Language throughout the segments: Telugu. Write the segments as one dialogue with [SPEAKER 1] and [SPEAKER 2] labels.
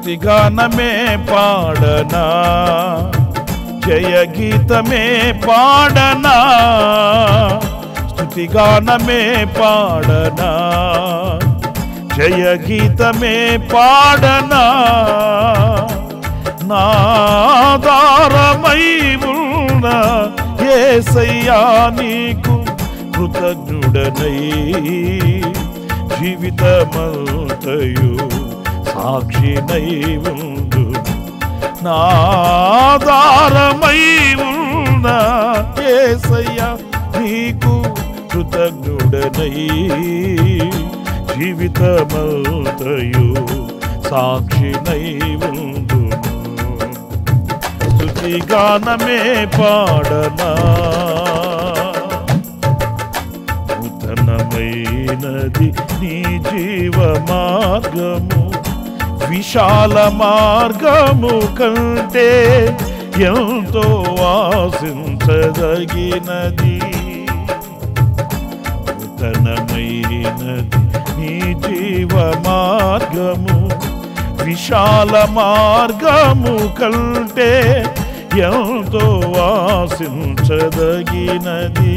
[SPEAKER 1] స్థుతిగానమే పాడనా జయ గీతమే పాడనా స్థుతిగానమే పాడనా జయ గీతమే పాడనా నాదారమై ఉన్న ఏసయ్యా నీకు కృతజ్ఞుడనై జీవితమంతయు సాక్షినై ఉండు నాదారమై ఉన్న ఏసయ్యా నీకు కృతజ్ఞుడనై జీవితమంతయు సాక్షినై ఉండును స్తుతిగానమే పాడనా నూతనమైనది నీ జీవ మార్గము విశాల మార్గము కంటే ఎంతో ఆశించదగినది నూతనమైనది నీ జీవ మార్గము విశాల మార్గము కంటే ఎంతో ఆశించదగినది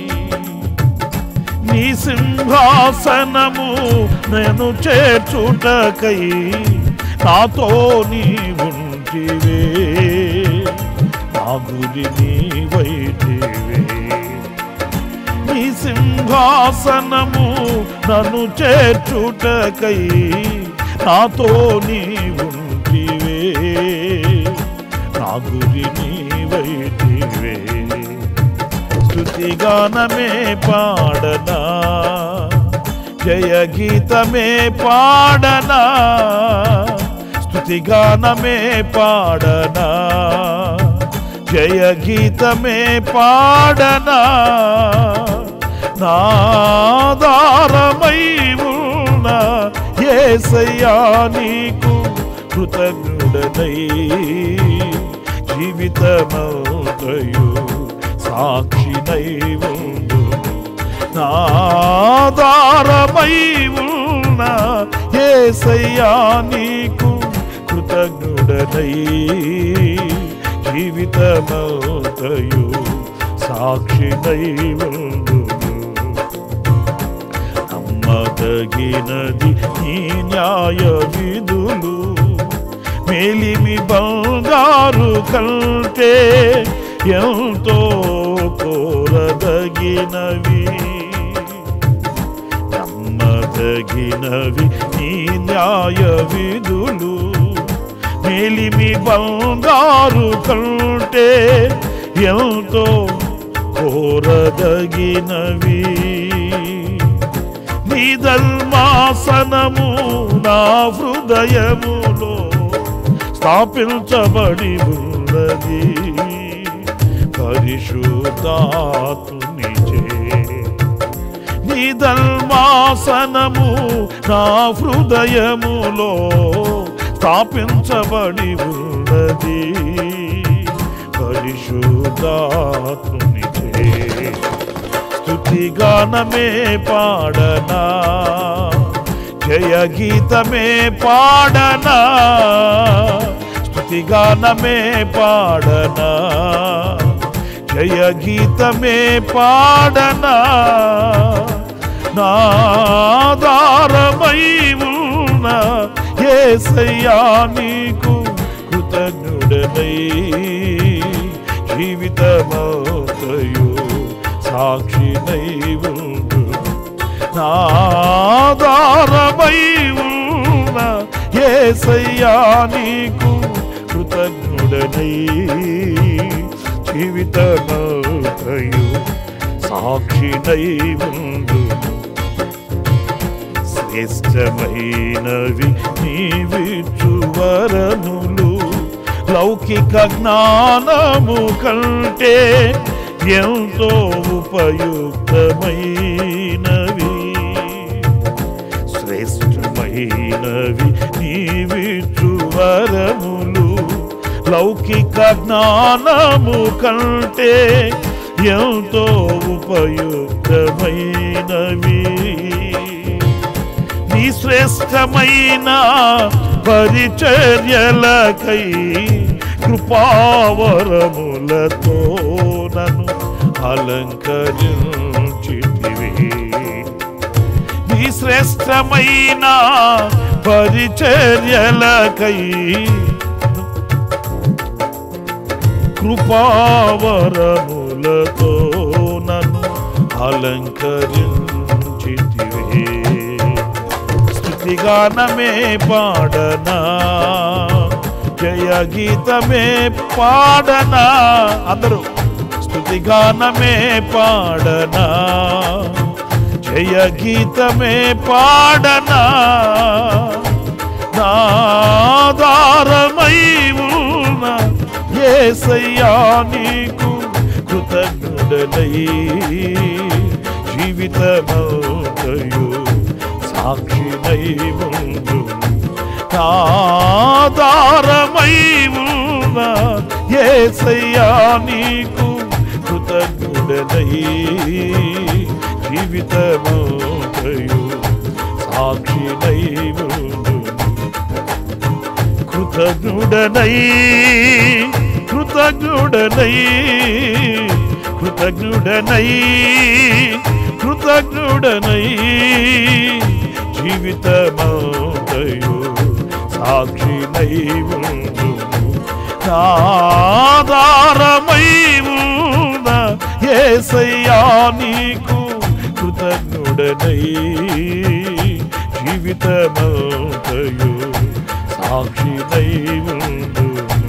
[SPEAKER 1] నీ సింహాసనము నేను చేర్చుటకై నాతో నీ ఉంటివే నా గురి నీవైతివే నీ సింహాసనము నన్ను చేర్చుటకై నాతో నీ ఉంటివే నా గురి నీవైతివే స్థుతిగానమే పాడనా జయ గీతమే పాడనా స్థుతిగానమే పాడనా జయ గీతమే పాడనా నాదారమై ఉన్న ఏసయ్యా నీకు కృతజ్ఞుడనై జీవితమౌతయు సాక్షినై ఉండు నాదారమై ఉన్న ఏసయ్యా నీకు కృతజ్ఞుడనై జీవితమౌతయు సాక్షినై ఉండు నమ్మదగినది నీ న్యాయ విధులు మేలిమి బంగారు కంటే ఎంతో కోరదగినవి నమ్మదగినవి నీ న్యాయ విధులు మేలిమి బంగారు కంటే ఎంతో కోరదగినవి నీ ధర్మాసనము నా హృదయములో స్థాపించబడి ఉన్నది పరిశుద్ధాత్మునిచే నీ ధర్మాసనము నా హృదయములో స్థాపించబడి ఉన్నది పరిశుద్ధాత్మునిచే స్థుతిగానమే పాడనా జయ గీతమే పాడనా స్థుతిగానమే పాడనా జయ గీతమే పాడనా నాదారమై ఉన్న ఏసయ్యా నీకు కృతజ్ఞుడనై జీవితమౌతయు సాక్షినై ఉండు నాదారమై ఉన్న ఏసయ్యా నీకు కృతజ్ఞుడనై జీవితమౌతయు సాక్షినై ఉండు శ్రేష్టమైనవి నీవిచ్చువరములు లౌకిక జ్ఞానము కంటే ఎంతో ఉపయుక్తమైనవి శ్రేష్టమైనవి నీవిచ్చువరములు లౌకిక జ్ఞానము కంటే ఎంతో ఉపయుక్తమైనవి నీ శ్రేష్టమైన పరిచర్యలకై కృపావరములతో నన్ను అలంకరించితివి ఈ శ్రేష్టమైన పరిచర్యలకై కృపావరములతో నన్ను అలంకరించితివే స్థుతిగానమే పాడనా జయ గీతమే పాడనా అందరూ స్థుతిగానమే పాడనా జయ గీతమే పాడనా నాదారమై ఉన్న ఏసయ్యా నీకు కృతజ్ఞుడనై జీవితమౌతయు సాక్షినై ముందు నాదారమై ఉన్న ఏసయ్యా నీకు కృతజ్ఞుడనై జీవితమౌతయు సాక్షినై ముందు కృతజ్ఞుడనై కృతజ్ఞుడనై కృతజ్ఞుడనై కృతజ్ఞుడనై జీవితమంతయు సాక్షినై ఉండు నాదారమై ఉన్న ఏసయ్యా నీకు కృతజ్ఞుడనై జీవితమంతయు సాక్షినై ఉండు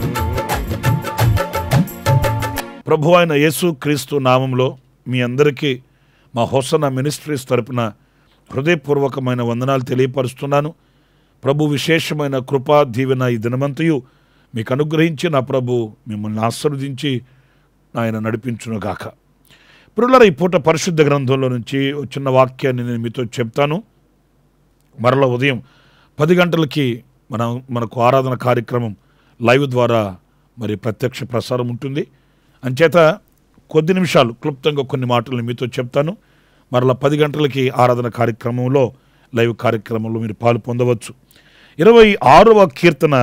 [SPEAKER 1] ప్రభు అయిన యేసు క్రీస్తు నామంలో మీ అందరికీ మా హోసన మినిస్ట్రీస్ తరపున హృదయపూర్వకమైన వందనాలు తెలియపరుస్తున్నాను ప్రభు విశేషమైన కృపా దీవెన ఈ దినమంతయు మీకు అనుగ్రహించి నా ప్రభు మిమ్మల్ని ఆశీర్వదించి ఆయన నడిపించునుగాక పురులర ఈ పూట పరిశుద్ధ గ్రంథంలో నుంచి ఒక చిన్న వాక్యాన్ని నేను మీతో చెప్తాను మరల ఉదయం పది గంటలకి మన మనకు ఆరాధన కార్యక్రమం లైవ్ ద్వారా మరి ప్రత్యక్ష ప్రసారం ఉంటుంది అంచేత కొద్ది నిమిషాలు క్లుప్తంగా కొన్ని మాటలు మీతో చెప్తాను మరలా పది గంటలకి ఆరాధన కార్యక్రమంలో లైవ్ కార్యక్రమంలో మీరు పాలు పొందవచ్చు ఇరవై ఆరవ కీర్తన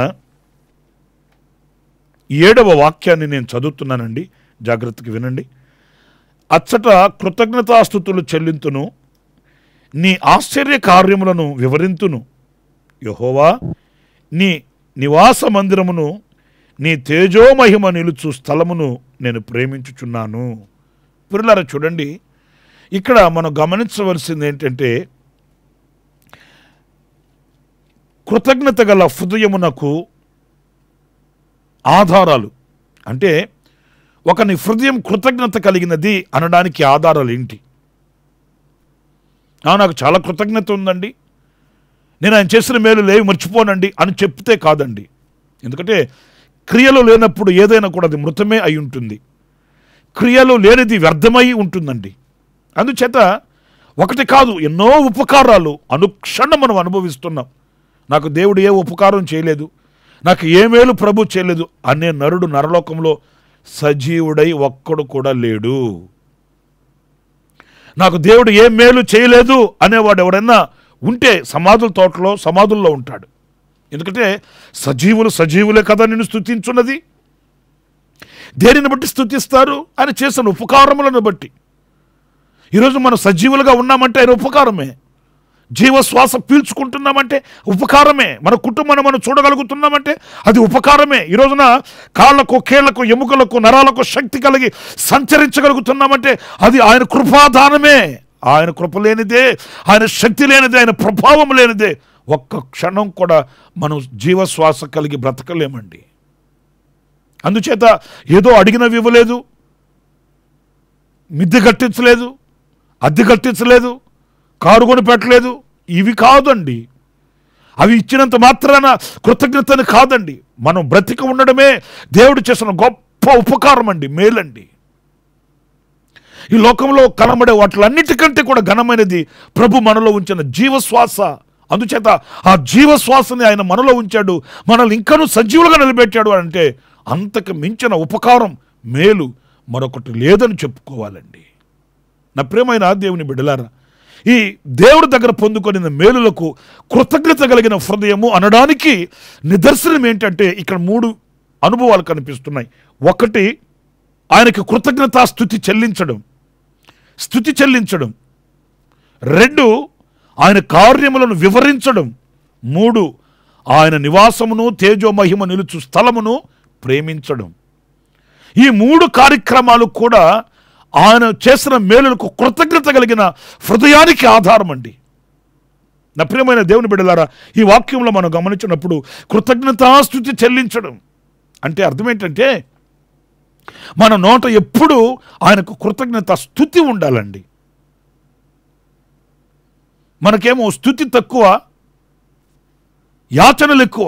[SPEAKER 1] ఏడవ వాక్యాన్ని నేను చదువుతున్నానండి జాగ్రత్తగా వినండి అచ్చట కృతజ్ఞతాస్థుతులు చెల్లింతును నీ ఆశ్చర్య కార్యములను వివరింతును యహోవా నీ నివాస మందిరమును నీ తేజోమహిమ నిలుచు స్థలమును నేను ప్రేమించుచున్నాను పురులారా చూడండి ఇక్కడ మనం గమనించవలసింది ఏంటంటే కృతజ్ఞత గల హృదయమునకు ఆధారాలు అంటే ఒకని హృదయం కృతజ్ఞత కలిగినది అనడానికి ఆధారాలు ఏంటి "ఆ, నాకు చాలా కృతజ్ఞత ఉందండి నేను ఆయన చేసిన మేలు లేవి మర్చిపోనండి అని చెప్తే కాదండి ఎందుకంటే క్రియలు లేనప్పుడు ఏదైనా కూడా అది మృతమే అయి ఉంటుంది క్రియలు లేనిది వ్యర్థమై ఉంటుందండి అందుచేత ఒకటి కాదు ఎన్నో ఉపకారాలు అనుక్షణం మనం అనుభవిస్తున్నాం నాకు దేవుడు ఏ ఉపకారం చేయలేదు నాకు ఏ మేలు ప్రభు చేయలేదు అనే నరుడు నరలోకంలో సజీవుడై ఒక్కడు కూడా లేడు నాకు దేవుడు ఏ మేలు చేయలేదు అనేవాడు ఎవడన్నా ఉంటే సమాధుల తోటలో సమాధుల్లో ఉంటాడు ఎందుకంటే సజీవులు సజీవులే కదా నిన్ను స్థుతించున్నది దేనిని బట్టి స్థుతిస్తారు ఆయన చేసిన ఉపకారములను బట్టి ఈరోజు మనం సజీవులుగా ఉన్నామంటే ఆయన ఉపకారమే జీవశ్వాస పీల్చుకుంటున్నామంటే ఉపకారమే మన కుటుంబాన్ని మనం చూడగలుగుతున్నామంటే అది ఉపకారమే ఈ రోజున కాళ్ళకు కీళ్లకు ఎముకలకు నరాలకు శక్తి కలిగి సంచరించగలుగుతున్నామంటే అది ఆయన కృపాదానమే ఆయన కృప లేనిదే ఆయన శక్తి లేనిదే ఆయన ప్రభావం లేనిదే ఒక్క క్షణం కూడా మనం జీవశ్వాస కలిగి బ్రతకలేమండి అందుచేత ఏదో అడిగినవి ఇవ్వలేదు మిద్దె కట్టించలేదు అద్దె కట్టించలేదు కారు కొని పెట్టలేదు ఇవి కాదండి అవి ఇచ్చినంత మాత్రాన కృతజ్ఞతని కాదండి మనం బ్రతిక ఉండడమే దేవుడు చేసిన గొప్ప ఉపకారం అండి మేలండి ఈ లోకంలో కనబడే వాటిలన్నిటికంటే కూడా ఘనమైనది ప్రభు మనలో ఉంచిన జీవశ్వాస అందుచేత ఆ జీవశ్వాసని ఆయన మనలో ఉంచాడు మనల్ని ఇంకనూ సజీవులుగా నిలబెట్టాడు అని అంటే అంతకు మించిన ఉపకారం మేలు మరొకటి లేదని చెప్పుకోవాలండి నా ప్రియమైన దేవుని బిడ్డలారా ఈ దేవుడి దగ్గర పొందుకొనిన మేలులకు కృతజ్ఞత కలిగిన హృదయము అనడానికి నిదర్శనం ఏంటంటే ఇక్కడ మూడు అనుభవాలు కనిపిస్తున్నాయి ఒకటి ఆయనకి కృతజ్ఞతా స్థుతి చెల్లించడం స్థుతి చెల్లించడం రెండు ఆయన కార్యములను వివరించడం మూడు ఆయన నివాసమును తేజోమహిమ నిలుచు స్థలమును ప్రేమించడం ఈ మూడు కార్యక్రమాలు కూడా ఆయన చేసిన మేలులకు కృతజ్ఞత కలిగిన హృదయానికి ఆధారం అండి నా ప్రియమైన దేవుని బిడ్డలారా ఈ వాక్యంలో మనం గమనించినప్పుడు కృతజ్ఞతాస్థుతి చెల్లించడం అంటే అర్థం ఏంటంటే మన నోట ఎప్పుడూ ఆయనకు కృతజ్ఞత స్థుతి ఉండాలండి మనకేమో స్థుతి తక్కువ యాచనలు ఎక్కువ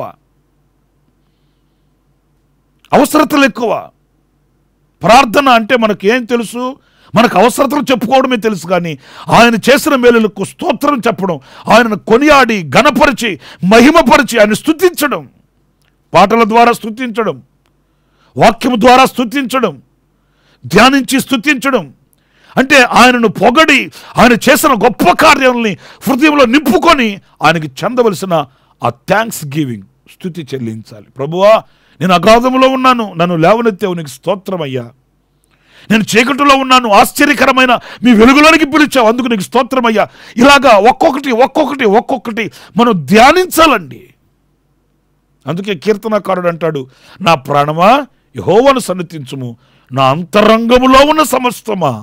[SPEAKER 1] అవసరతలు ఎక్కువ ప్రార్థన అంటే మనకు ఏం తెలుసు మనకు అవసరతలు చెప్పుకోవడమే తెలుసు కానీ ఆయన చేసిన మేలులకు స్తోత్రం చెప్పడం ఆయనను కొనియాడి ఘనపరిచి మహిమపరిచి ఆయన స్తుతించడం పాటల ద్వారా స్తుతించడం వాక్యము ద్వారా స్తుతించడం ధ్యానించి స్తుతించడం అంటే ఆయనను పొగడి ఆయన చేసిన గొప్ప కార్యాలని హృదయంలో నింపుకొని ఆయనకి చెందవలసిన ఆ థ్యాంక్స్ గివింగ్ స్థుతి చెల్లించాలి ప్రభువా నేను అగాధములో ఉన్నాను నన్ను లేవనెత్తావు నీకు స్తోత్రమయ్యా నేను చీకటిలో ఉన్నాను ఆశ్చర్యకరమైన మీ వెలుగులోనికి పిలిచావు అందుకు నీకు స్తోత్రమయ్యా ఇలాగా ఒక్కొక్కటి ఒక్కొక్కటి ఒక్కొక్కటి మనం ధ్యానించాలండి అందుకే కీర్తనకారుడు అంటాడు నా ప్రాణమా యహోవను సన్నతించుము నా అంతరంగములో ఉన్న సమస్తమా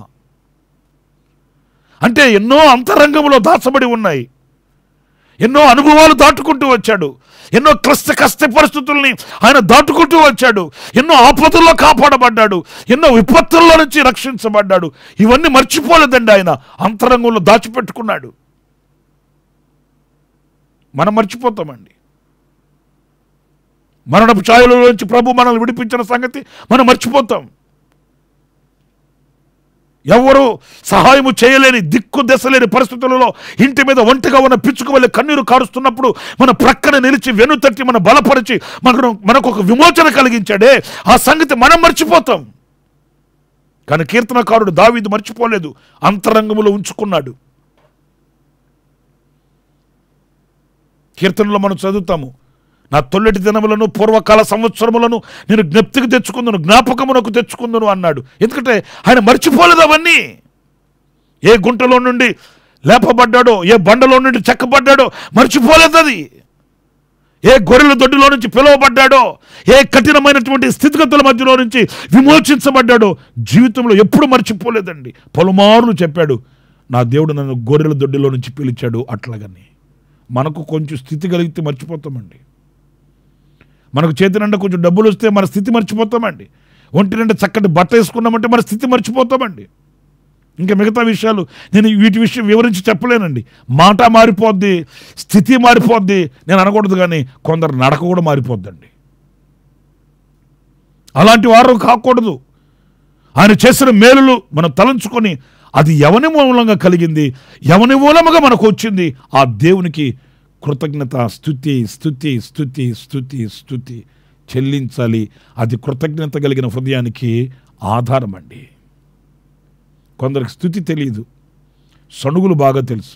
[SPEAKER 1] అంటే ఎన్నో అంతరంగములో దాచబడి ఉన్నాయి ఎన్నో అనుభవాలు దాటుకుంటూ వచ్చాడు ఎన్నో క్లిష్ట కష్ట పరిస్థితుల్ని ఆయన దాటుకుంటూ వచ్చాడు ఎన్నో ఆపదల్లో కాపాడబడ్డాడు ఎన్నో విపత్తుల్లో నుంచి రక్షించబడ్డాడు ఇవన్నీ మర్చిపోలేదండి ఆయన అంతరంగంలో దాచిపెట్టుకున్నాడు మనం మర్చిపోతామండి మరణపు ఛాయలోంచి ప్రభు మనల్ని విడిపించిన సంగతి మనం మర్చిపోతాం ఎవరు సహాయము చేయలేని దిక్కు దశలేని పరిస్థితులలో ఇంటి మీద ఒంటిగా ఉన్న పిచ్చుకు వెళ్ళి కన్నీరు కారుస్తున్నప్పుడు మన ప్రక్కన నిలిచి వెనుతట్టి మన బలపరిచి మనకు మనకు ఒక విమోచన కలిగించాడే ఆ సంగతి మనం మర్చిపోతాం కానీ కీర్తనకారుడు దావీదు మర్చిపోలేదు అంతరంగములో ఉంచుకున్నాడు కీర్తనలో మనం చదువుతాము నా తొల్లటి దినములను పూర్వకాల సంవత్సరములను నేను జ్ఞప్తికి తెచ్చుకుందును జ్ఞాపకమునకు తెచ్చుకుందును అన్నాడు ఎందుకంటే ఆయన మర్చిపోలేదు అవన్నీ ఏ గుంటలో నుండి లేపబడ్డాడో ఏ బండలో నుండి చెక్కబడ్డాడో మర్చిపోలేదు అది ఏ గొర్రెల దొడ్డిలో నుంచి పిలువబడ్డాడో ఏ కఠినమైనటువంటి స్థితిగతుల మధ్యలో నుంచి విమోచించబడ్డాడో జీవితంలో ఎప్పుడు మర్చిపోలేదండి పలుమార్లు చెప్పాడు నా దేవుడు నన్ను గొర్రెల దొడ్డిలో నుంచి పిలిచాడు అట్లాగని మనకు కొంచెం స్థితి కలిగితే మర్చిపోతామండి మనకు చేతి నిండా కొంచెం డబ్బులు వస్తే మన స్థితి మర్చిపోతామండి ఒంటి నిండా చక్కటి బట్ట వేసుకున్నామంటే మన స్థితి మర్చిపోతామండి ఇంకా మిగతా విషయాలు నేను వీటి విషయం వివరించి చెప్పలేనండి మాట మారిపోద్ది స్థితి మారిపోద్ది నేను అనకూడదు కానీ కొందరు నడక కూడా మారిపోద్దండి అలాంటి వారు కాకూడదు ఆయన చేసిన మేలులు మనం తలంచుకొని అది ఎవని మూలంగా కలిగింది ఎవని మూలముగా మనకు వచ్చింది ఆ దేవునికి కృతజ్ఞత స్థుతి స్థుతి స్థుతి స్థుతి స్థుతి చెల్లించాలి అది కృతజ్ఞత కలిగిన హృదయానికి ఆధారం అండి కొందరికి స్థుతి తెలియదు సణుగులు బాగా తెలుసు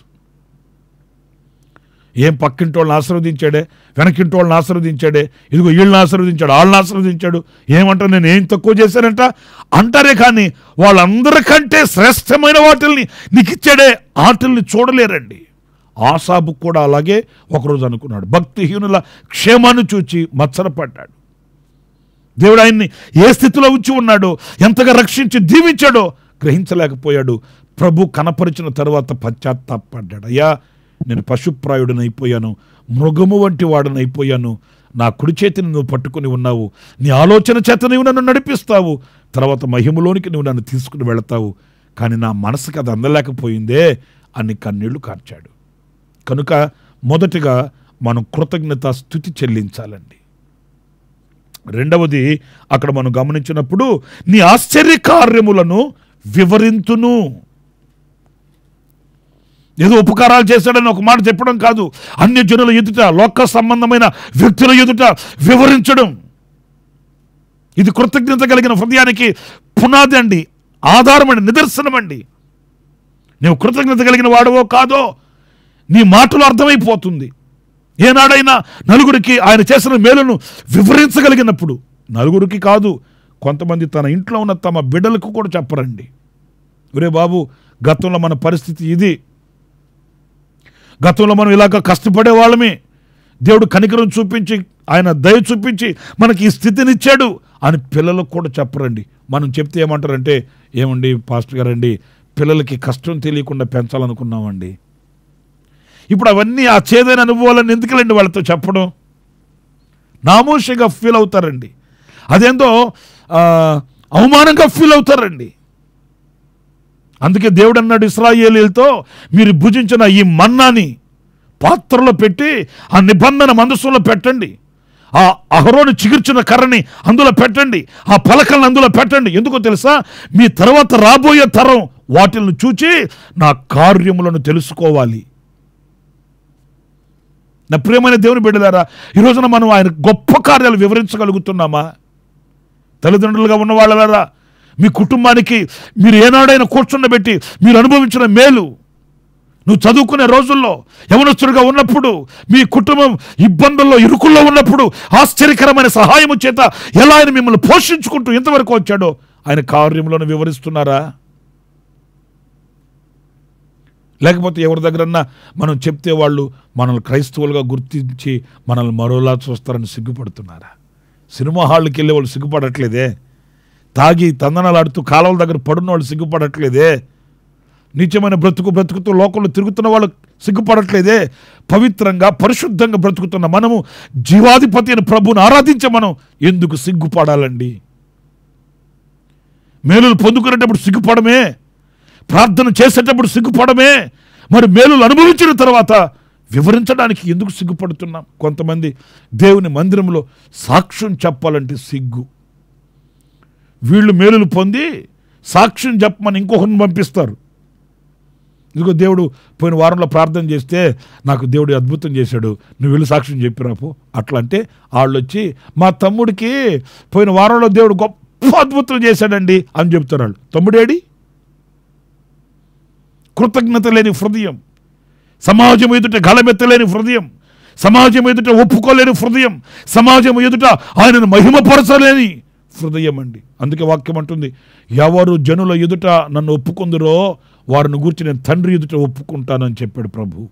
[SPEAKER 1] ఏం పక్కింటి వాళ్ళని ఆశీర్వదించాడే వెనకింటి వాళ్ళని ఆశీర్వదించాడే ఇదిగో వీళ్ళని ఆశీర్వదించాడు వాళ్ళని ఆశీర్వదించాడు ఏమంటా నేను ఏం తక్కువ చేశానంట అంటారే కానీ వాళ్ళందరికంటే శ్రేష్టమైన వాటిల్ని నీకు ఇచ్చాడే వాటిల్ని చూడలేరండి ఆసాబు కూడా అలాగే ఒకరోజు అనుకున్నాడు భక్తిహీనుల క్షేమాన్ని చూచి మత్సరపడ్డాడు దేవుడు ఆయన్ని ఏ స్థితిలో ఉంచి ఉన్నాడో ఎంతగా రక్షించి దీవించాడో గ్రహించలేకపోయాడు ప్రభు కనపరిచిన తరువాత పశ్చాత్తాపడ్డాడు అయ్యా నేను పశుప్రాయుడనైపోయాను మృగము వంటి వాడనైపోయాను నా కుడి చేతిని నువ్వు పట్టుకుని ఉన్నావు నీ ఆలోచన చేత నువ్వు నన్ను నడిపిస్తావు తర్వాత మహిమలోనికి నువ్వు నన్ను తీసుకుని వెళతావు కానీ నా మనసుకి అది అందలేకపోయిందే అని కన్నీళ్లు కార్చాడు కనుక మొదటిగా మనం కృతజ్ఞత స్థుతి చెల్లించాలండి రెండవది అక్కడ మనం గమనించినప్పుడు నీ ఆశ్చర్య కార్యములను వివరింతును ఏదో ఉపకారాలు చేశాడని ఒక మాట చెప్పడం కాదు అన్య జనుల ఎదుట లోక సంబంధమైన వ్యక్తుల ఎదుట వివరించడం ఇది కృతజ్ఞత కలిగిన హృదయానికి పునాది అండి ఆధారం అండి నిదర్శనం అండి నువ్వు కృతజ్ఞత కలిగిన వాడవో కాదో నీ మాటలు అర్థమైపోతుంది ఏనాడైనా నలుగురికి ఆయన చేసిన మేలును వివరించగలిగినప్పుడు నలుగురికి కాదు కొంతమంది తన ఇంట్లో ఉన్న తమ బిడ్డలకు కూడా చెప్పరండి ఒరే బాబు గతంలో మన పరిస్థితి ఇది గతంలో మనం ఇలాగ కష్టపడే వాళ్ళమే దేవుడు కనికరం చూపించి ఆయన దయ చూపించి మనకి ఈ స్థితినిచ్చాడు అని పిల్లలకు కూడా చెప్పరండి మనం చెప్తే ఏమంటారంటే ఏమండి పాస్టర్ గారండి పిల్లలకి కష్టం తెలియకుండా పెంచాలనుకున్నామండి ఇప్పుడు అవన్నీ ఆ చేదైన అనుభవాలను ఎందుకులండి వాళ్ళతో చెప్పడం నామోషంగా ఫీల్ అవుతారండి అదేందో ఆ, అవమానంగా ఫీల్ అవుతారండి అందుకే దేవుడు అన్నాడు ఇస్రాయేలీలతో మీరు భుజించిన ఈ మన్నాని పాత్రలో పెట్టి ఆ నిబంధన మందస్సులో పెట్టండి ఆ అహరోను చిగుర్చిన కర్రని అందులో పెట్టండి ఆ పలకలను అందులో పెట్టండి ఎందుకో తెలుసా మీ తర్వాత రాబోయే తరం వాటిని చూచి నా కార్యములను తెలుసుకోవాలి నా ప్రియమైన దేవుని బిడ్డలారా ఈ రోజున మనం ఆయన గొప్ప కార్యాలు వివరించగలుగుతున్నామా తల్లిదండ్రులుగా ఉన్న వాళ్ళలారా మీ కుటుంబానికి మీరు ఏనాడైనా కూర్చుండబెట్టి మీరు అనుభవించిన మేలు నువ్వు చదువుకునే రోజుల్లో యవనస్తుడిగా ఉన్నప్పుడు మీ కుటుంబం ఇబ్బందుల్లో ఇరుకుల్లో ఉన్నప్పుడు ఆశ్చర్యకరమైన సహాయము చేత ఎలా ఆయన మిమ్మల్ని పోషించుకుంటూ ఇంతవరకు వచ్చాడో ఆయన కార్యంలోనే వివరిస్తున్నారా లేకపోతే ఎవరి దగ్గరన్నా మనం చెప్తే వాళ్ళు మనల్ని క్రైస్తవులుగా గుర్తించి మనల్ని మరోలా చూస్తారని సిగ్గుపడుతున్నారా సినిమా హాళ్ళకి వెళ్ళే వాళ్ళు సిగ్గుపడట్లేదే తాగి తందనాలాడుతూ కాలువల దగ్గర పడున్న వాళ్ళు సిగ్గుపడట్లేదే నిత్యమైన బ్రతుకు బ్రతుకుతూ లోకంలో తిరుగుతున్న వాళ్ళు సిగ్గుపడట్లేదే పవిత్రంగా పరిశుద్ధంగా బ్రతుకుతున్న మనము జీవాధిపతి అయిన ప్రభువుని ఆరాధించే మనం ఎందుకు సిగ్గుపడాలండి మేలులు పొందుకునేటప్పుడు సిగ్గుపడమే ప్రార్థన చేసేటప్పుడు సిగ్గుపడమే మరి మేలులు అనుభవించిన తర్వాత వివరించడానికి ఎందుకు సిగ్గుపడుతున్నాం కొంతమంది దేవుని మందిరంలో సాక్ష్యం చెప్పాలంటే సిగ్గు వీళ్ళు మేలులు పొంది సాక్ష్యం చెప్పమని ఇంకొకరిని పంపిస్తారు ఇదిగో దేవుడు పోయిన వారంలో ప్రార్థన చేస్తే నాకు దేవుడు అద్భుతం చేశాడు నువ్వు వెళ్ళి సాక్ష్యం చెప్పిరాపు అట్లా అంటే వాళ్ళు వచ్చి మా తమ్ముడికి పోయిన వారంలో దేవుడు గొప్ప అద్భుతం చేశాడండి అని చెప్తారు వాళ్ళు తమ్ముడేడి కృతజ్ఞత లేని హృదయం సమాజం ఎదుట గలమెత్తలేని హృదయం సమాజం ఎదుట ఒప్పుకోలేని హృదయం సమాజం ఎదుట ఆయనను మహిమపరచలేని హృదయం అండి అందుకే వాక్యం అంటుంది ఎవరు జనుల ఎదుట నన్ను ఒప్పుకుందరో వారిని గురించి నేను తండ్రి ఎదుట ఒప్పుకుంటానని చెప్పాడు ప్రభు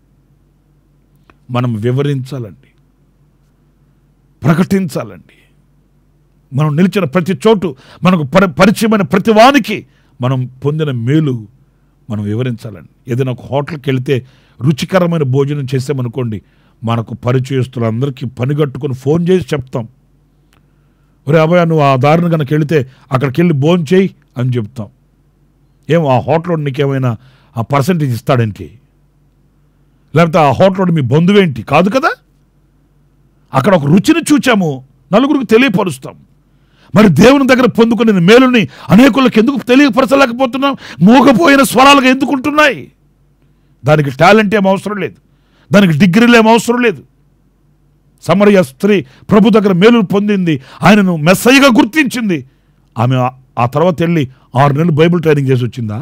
[SPEAKER 1] మనం వివరించాలండి ప్రకటించాలండి మనం నిలిచిన ప్రతి చోటు మనకు పరి పరిచయమైన ప్రతి వానికి మనం పొందిన మేలు మనం వివరించాలండి ఏదైనా ఒక హోటల్కి వెళితే రుచికరమైన భోజనం చేసామనుకోండి మనకు పరిచయస్తులందరికీ పని కట్టుకొని ఫోన్ చేసి చెప్తాం ఒరే అబ్బాయి నువ్వు ఆ దారిని కనుక వెళితే అక్కడికి వెళ్ళి భోజనం చేయి అని చెప్తాం ఏం ఆ హోటల్లో నీకేమైనా ఆ పర్సంటేజ్ ఇస్తాడేంటి లేకపోతే ఆ హోటల్లో మీ బంధువేంటి కాదు కదా అక్కడ ఒక రుచిని చూచాము నలుగురికి తెలియపరుస్తాం మరి దేవుని దగ్గర పొందుకునే మేలుని అనేకులకు ఎందుకు తెలియపరచలేకపోతున్నాం మూగపోయిన స్వరాలుగా ఎందుకుంటున్నాయి దానికి టాలెంట్ ఏం అవసరం లేదు దానికి డిగ్రీలు ఏం అవసరం లేదు సమరయ స్త్రీ ప్రభు దగ్గర మేలు పొందింది ఆయనను మెస్సయ్యగా గుర్తించింది ఆమె ఆ- ఆ తర్వాత వెళ్ళి ఆరు నెలలు బైబిల్ ట్రైనింగ్ చేసి వచ్చిందా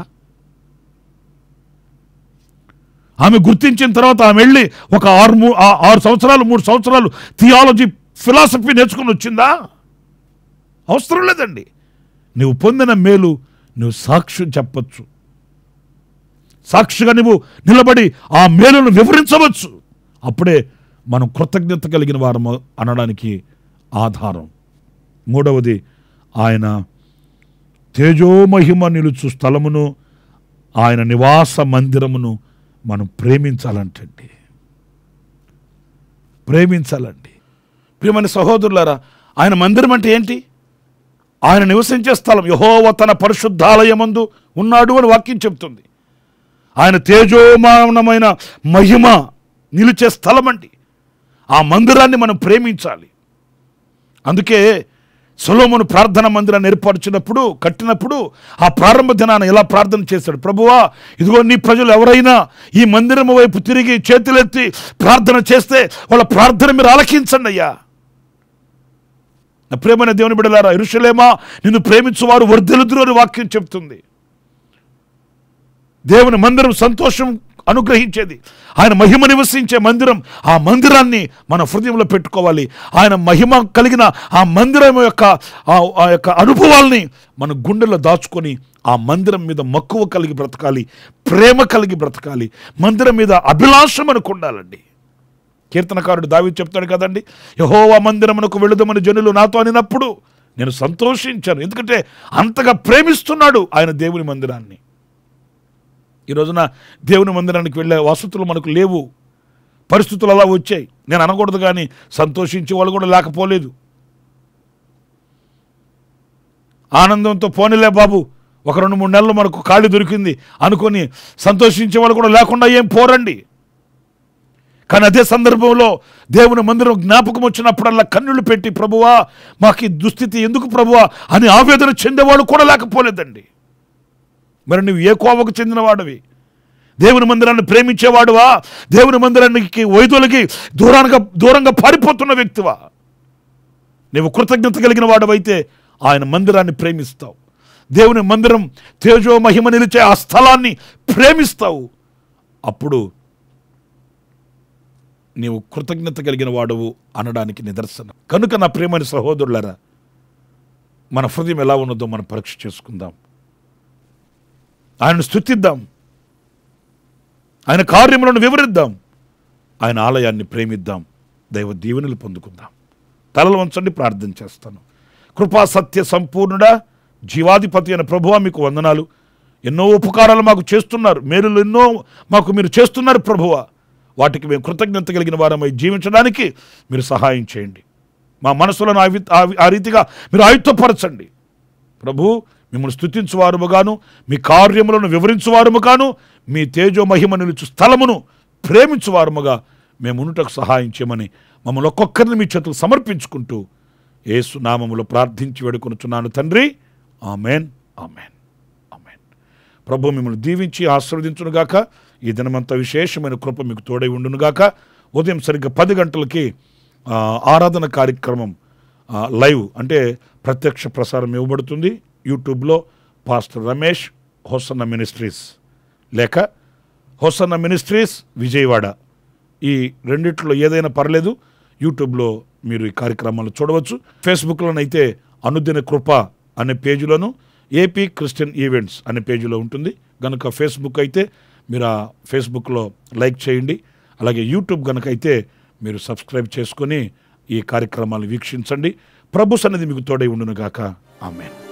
[SPEAKER 1] ఆమె గుర్తించిన తర్వాత ఆమె వెళ్ళి ఒక ఆరు మూ ఆ- ఆరు సంవత్సరాలు మూడు సంవత్సరాలు థియాలజీ ఫిలాసఫీ నేర్చుకుని వచ్చిందా అవసరం లేదండి నువ్వు పొందిన మేలు నువ్వు సాక్ష్యం చెప్పచ్చు సాక్షిగా నువ్వు నిలబడి ఆ మేలును వివరించవచ్చు అప్పుడే మనం కృతజ్ఞత కలిగిన వారము అనడానికి ఆధారం మూడవది ఆయన తేజోమహిమ నిలుచు స్థలమును ఆయన నివాస మందిరమును మనం ప్రేమించాలంటండి ప్రేమించాలండి ప్రియమైన సహోదరులారా ఆయన మందిరం అంటే ఏంటి ఆయన నివసించే స్థలం యహోవ తన పరిశుద్ధాలయమందు ఉన్నాడు అని వాక్యం చెప్తుంది ఆయన తేజోమానమైన మహిమ నిలిచే స్థలం అండి ఆ మందిరాన్ని మనం ప్రేమించాలి అందుకే సొలోమును ప్రార్థన మందిరాన్ని ఏర్పరిచినప్పుడు కట్టినప్పుడు ఆ ప్రారంభ దినాన ఎలా ప్రార్థన చేశాడు ప్రభువా ఇదిగో నీ ప్రజలు ఎవరైనా ఈ మందిరం వైపు తిరిగి చేతులెత్తి ప్రార్థన చేస్తే వాళ్ళ ప్రార్థన మీరు ఆలకించండి అయ్యా నా ప్రేమైన దేవుని బిడలారా ఇరుషలేమా నిన్ను ప్రేమించువారు వర్ధలుదురు అని వాక్యం చెప్తుంది దేవుని మందిరం సంతోషం అనుగ్రహించేది ఆయన మహిమ నివసించే మందిరం ఆ మందిరాన్ని మన హృదయంలో పెట్టుకోవాలి ఆయన మహిమ కలిగిన ఆ మందిరం యొక్క ఆ- ఆ యొక్క అనుభవాల్ని మన గుండెల్లో దాచుకొని ఆ మందిరం మీద మక్కువ కలిగి బ్రతకాలి ప్రేమ కలిగి బ్రతకాలి మందిరం మీద అభిలాష మనకు ఉండాలండి కీర్తనకారుడు దావి చెప్తాడు కదండి యహోవా మందిరమునకు వెళుదమని జనులు నాతో అనినప్పుడు నేను సంతోషించాను ఎందుకంటే అంతగా ప్రేమిస్తున్నాడు ఆయన దేవుని మందిరాన్ని ఈ రోజున దేవుని మందిరానికి వెళ్ళే వసతులు మనకు లేవు పరిస్థితులు అలా వచ్చాయి నేను అనకూడదు కానీ సంతోషించే వాళ్ళు కూడా లేకపోలేదు ఆనందంతో పోనీలే బాబు ఒక రెండు మూడు నెలలు మనకు ఖాళీ దొరికింది అనుకొని సంతోషించే వాళ్ళు కూడా లేకుండా ఏం పోరండి కానీ అదే సందర్భంలో దేవుని మందిరం జ్ఞాపకం వచ్చినప్పుడల్లా కన్నులు పెట్టి ప్రభువా మాకు ఈ దుస్థితి ఎందుకు ప్రభువా అని ఆవేదన చెందేవాడు కూడా లేకపోలేదండి మరి నువ్వు ఏ కోవకు చెందినవాడివి దేవుని మందిరాన్ని ప్రేమించేవాడువా దేవుని మందిరానికి వైదొలిగి దూరంగా దూరంగా పారిపోతున్న వ్యక్తివా నీవు కృతజ్ఞత కలిగిన వాడవైతే ఆయన మందిరాన్ని ప్రేమిస్తావు దేవుని మందిరం తేజో మహిమ నిలిచే ఆ స్థలాన్ని ప్రేమిస్తావు అప్పుడు నీవు కృతజ్ఞత కలిగిన వాడవు అనడానికి నిదర్శనం కనుక నా ప్రేమని సహోదరులరా మన హృదయం ఎలా ఉన్నదో మనం పరీక్ష చేసుకుందాం ఆయనను స్థుతిద్దాం ఆయన కార్యములను వివరిద్దాం ఆయన ఆలయాన్ని ప్రేమిద్దాం దైవ దీవెనలు పొందుకుందాం తలలు వంచండి ప్రార్థన చేస్తాను కృపా సత్య సంపూర్ణుడా జీవాధిపతి అయిన ప్రభువా మీకు వందనాలు ఎన్నో ఉపకారాలు మాకు చేస్తున్నారు మేలులు ఎన్నో మాకు మీరు చేస్తున్నారు ప్రభువా వాటికి మేము కృతజ్ఞత కలిగిన వారమై జీవించడానికి మీరు సహాయం చేయండి మా మనసులను ఆ వి- ఆ వి- ఆ రీతిగా మీరు ఆయుత్తపరచండి ప్రభు మిమ్మల్ని స్థుతించువారుముగాను మీ కార్యములను వివరించువారుముగాను మీ తేజో మహిమ నిలుచు స్థలమును ప్రేమించువారుముగా మేము ఉండుటకు సహాయం చేయమని మమ్మల్ని ఒక్కొక్కరిని మీ చేతులు సమర్పించుకుంటూ యేసు నామములో ప్రార్థించి వేడుకొనుచున్నాను తండ్రి ఆమెన్ ఆమెన్ ఆమెన్ ప్రభు మిమ్మల్ని దీవించి ఆశీర్వదించునుగాక ఈ దినమంతా విశేషమైన కృప మీకు తోడై ఉండునుగాక ఉదయం సరిగ్గా పది గంటలకి ఆ, ఆరాధన కార్యక్రమం ఆ, లైవ్ అంటే ప్రత్యక్ష ప్రసారం ఇవ్వబడుతుంది యూట్యూబ్లో పాస్టర్ రమేష్ హోసన్న మినిస్ట్రీస్ లేక హోసన్న మినిస్ట్రీస్ విజయవాడ ఈ రెండిట్లో ఏదైనా పర్లేదు యూట్యూబ్లో మీరు ఈ కార్యక్రమాలు చూడవచ్చు ఫేస్బుక్లోనైతే అనుదిన కృప అనే పేజీలోను ఏపీ క్రిస్టియన్ ఈవెంట్స్ అనే పేజీలో ఉంటుంది కనుక ఫేస్బుక్ అయితే మీరు ఆ ఫేస్బుక్లో లైక్ చేయండి అలాగే యూట్యూబ్ కనుక అయితే మీరు సబ్స్క్రైబ్ చేసుకొని ఈ కార్యక్రమాలు వీక్షించండి ప్రభు సన్నిధి మీకు తోడై ఉండును గాక ఆమెన్